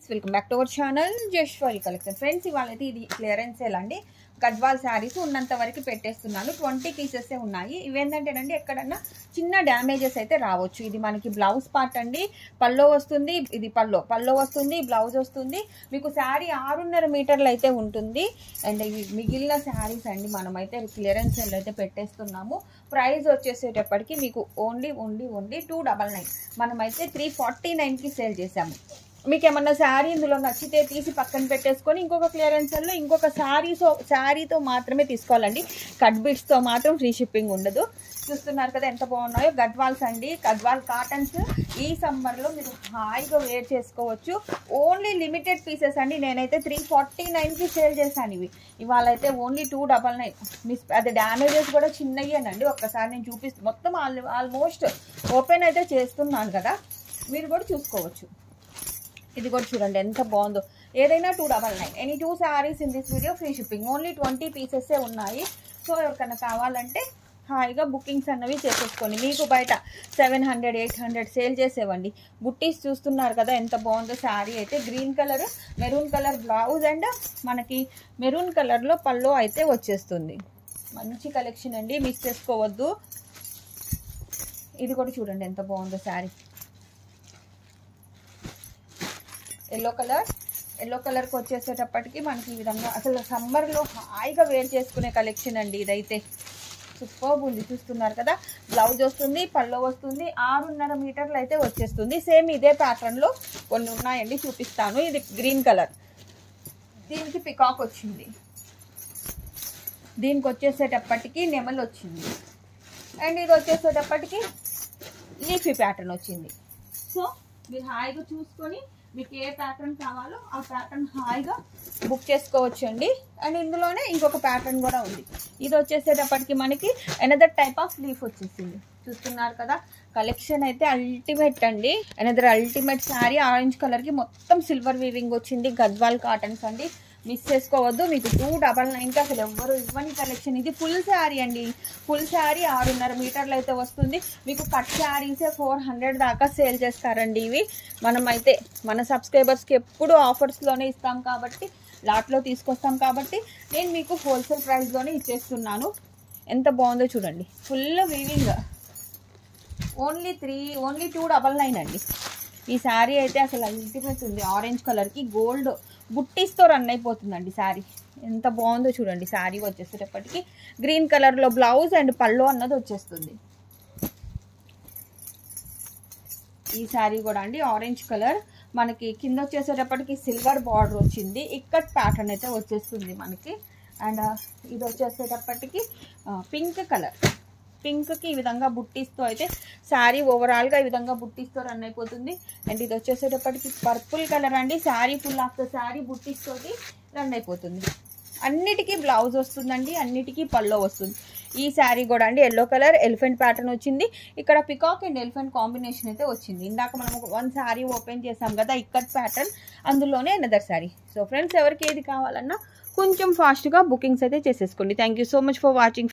friends welcome back to our channel Jashwari collection friends ఇవాళ అయితే ఇది క్లియరెన్స్ సేల్ అండి గద్వాల్ శారీస్ ఉన్నంత వరకు పెట్టేస్తున్నాను ట్వంటీ పీసెస్ ఉన్నాయి ఇవేంటంటేనండి ఎక్కడన్నా చిన్న డ్యామేజెస్ అయితే రావచ్చు ఇది మనకి బ్లౌజ్ పార్ట్ అండి పల్లో వస్తుంది ఇది పల్లో పల్లో వస్తుంది బ్లౌజ్ వస్తుంది మీకు శారీ ఆరున్నర మీటర్లు అయితే ఉంటుంది అండ్ ఇవి మిగిలిన శారీస్ అండి మనమైతే క్లియరెన్స్ సేల్ అయితే పెట్టేస్తున్నాము ప్రైస్ వచ్చేసేటప్పటికి మీకు only only only two double nine మనమైతే త్రీ ఫార్టీ నైన్కి సేల్ చేసాము మీకు ఏమన్నా శారీ ఇందులో నచ్చితే తీసి పక్కన పెట్టేసుకొని ఇంకొక క్లియరెన్స్లో ఇంకొక శారీతో శారీతో మాత్రమే తీసుకోవాలండి కట్ బిట్స్తో మాత్రం ఫ్రీ షిప్పింగ్ ఉండదు చూస్తున్నారు కదా ఎంత బాగున్నాయో గద్వాల్స్ అండి గద్వాల్ కాటన్స్ ఈ సమ్మర్లో మీరు హాయిగా వేర్ చేసుకోవచ్చు ఓన్లీ లిమిటెడ్ పీసెస్ అండి నేనైతే త్రీ ఫార్టీ నైన్కి సేల్ చేశాను ఇవి ఇవాళ అయితే only two double nine miss అది డ్యామేజెస్ కూడా చిన్నయ్యేనండి ఒక్కసారి నేను చూపిస్తాను మొత్తం ఆల్ ఆల్మోస్ట్ ఓపెన్ అయితే చేస్తున్నాను కదా మీరు కూడా చూసుకోవచ్చు ఇది కూడా చూడండి ఎంత బాగుందో ఏదైనా two double nine any two saris in this video free shipping only twenty పీసెసే ఉన్నాయి సో ఎవరికైనా కావాలంటే హాయిగా బుకింగ్స్ అన్నవి చేసేసుకోండి మీకు బయట seven hundred eight hundred sale చేసేవండి బుట్టీస్ చూస్తున్నారు కదా ఎంత బాగుందో శారీ అయితే green colour maroon colour blouse and మనకి మెరూన్ కలర్లో పల్లో అయితే వచ్చేస్తుంది మంచి కలెక్షన్ అండి మిస్ చేసుకోవద్దు ఇది కూడా చూడండి ఎంత బాగుందో శారీ ఎల్లో కలర్ ఎల్లో కలర్కి వచ్చేసేటప్పటికి మనకి ఈ విధంగా అసలు సమ్మర్లో హాయిగా వేర్ చేసుకునే కలెక్షన్ అండి ఇదైతే సూపర్ ఉంది చూస్తున్నారు కదా బ్లౌజ్ వస్తుంది పల్లో వస్తుంది ఆరున్నర మీటర్లు అయితే వచ్చేస్తుంది సేమ్ ఇదే ప్యాటర్న్లో కొన్ని ఉన్నాయండి చూపిస్తాను ఇది గ్రీన్ కలర్ దీనికి పికాక్ వచ్చింది దీనికి వచ్చేసేటప్పటికి నెమల్ వచ్చింది అండ్ ఇది వచ్చేసేటప్పటికి లీఫీ ప్యాటర్న్ వచ్చింది సో మీరు హాయిగా చూసుకొని మీకు ఏ ప్యాటర్న్ కావాలో ఆ ప్యాటర్న్ హాయిగా బుక్ చేసుకోవచ్చు అండి అండ్ ఇందులోనే ఇంకొక ప్యాటర్న్ కూడా ఉంది ఇది వచ్చేసేటప్పటికి మనకి ఎనదర్ టైప్ ఆఫ్ లీఫ్ వచ్చేసింది చూస్తున్నారు కదా కలెక్షన్ అయితే అల్టిమేట్ అండి ఎనదర్ అల్టిమేట్ శారీ ఆరెంజ్ కలర్కి మొత్తం సిల్వర్ వీవింగ్ వచ్చింది గద్వాల్ కాటన్స్ అండి మిస్ చేసుకోవద్దు మీకు టూ డబల్ నైన్కి అసలు ఎవ్వరు ఇవ్వని కలెక్షన్ ఇది ఫుల్ శారీ అండి ఫుల్ శారీ ఆరున్నర మీటర్లు అయితే వస్తుంది మీకు కట్ శారీసే ఫోర్ హండ్రెడ్ దాకా సేల్ చేస్తారండి ఇవి మనం అయితే మన సబ్స్క్రైబర్స్కి ఎప్పుడు ఆఫర్స్లోనే ఇస్తాం కాబట్టి లాట్లో తీసుకొస్తాం కాబట్టి నేను మీకు హోల్సేల్ ప్రైస్లోనే ఇచ్చేస్తున్నాను ఎంత బాగుందో చూడండి full weaving only three only two double nine అండి ఈ శారీ అయితే అసలు అల్టిమేట్ ఉంది ఆరెంజ్ కలర్కి గోల్డ్ బుట్టీస్తో రన్ అయిపోతుందండి శారీ ఎంత బాగుందో చూడండి శారీ వచ్చేసేటప్పటికి గ్రీన్ కలర్లో బ్లౌజ్ అండ్ పళ్ళు అన్నది వచ్చేస్తుంది ఈ శారీ కూడా అండి ఆరెంజ్ కలర్ మనకి కింద వచ్చేసేటప్పటికి సిల్వర్ బార్డర్ వచ్చింది ఇక్కత్ ప్యాటర్న్ అయితే వచ్చేస్తుంది మనకి అండ్ ఇది వచ్చేసేటప్పటికి పింక్ కలర్ పింక్కి ఈ విధంగా బుట్టీస్తో అయితే శారీ ఓవరాల్గా ఈ విధంగా బుట్టీస్తో రన్ అయిపోతుంది అండ్ ఇది వచ్చేసేటప్పటికి పర్పుల్ కలర్ అండి sari full of the sari buttis తోటి రన్ అయిపోతుంది అన్నిటికీ బ్లౌజ్ వస్తుందండి అన్నిటికీ పల్లో వస్తుంది ఈ శారీ కూడా అండి ఎల్లో కలర్ ఎలిఫెంట్ ప్యాటర్న్ వచ్చింది ఇక్కడ పికాక్ అండ్ ఎలిఫెంట్ కాంబినేషన్ అయితే వచ్చింది ఇందాక మనం వన్ శారీ ఓపెన్ చేసాం కదా ఇక్కత్ ప్యాటర్న్ అందులోనే అనదర్ శారీ సో ఫ్రెండ్స్ ఎవరికి ఏది కావాలన్నా కొంచెం ఫాస్ట్గా బుకింగ్స్ అయితే చేసేసుకోండి thank so much for watching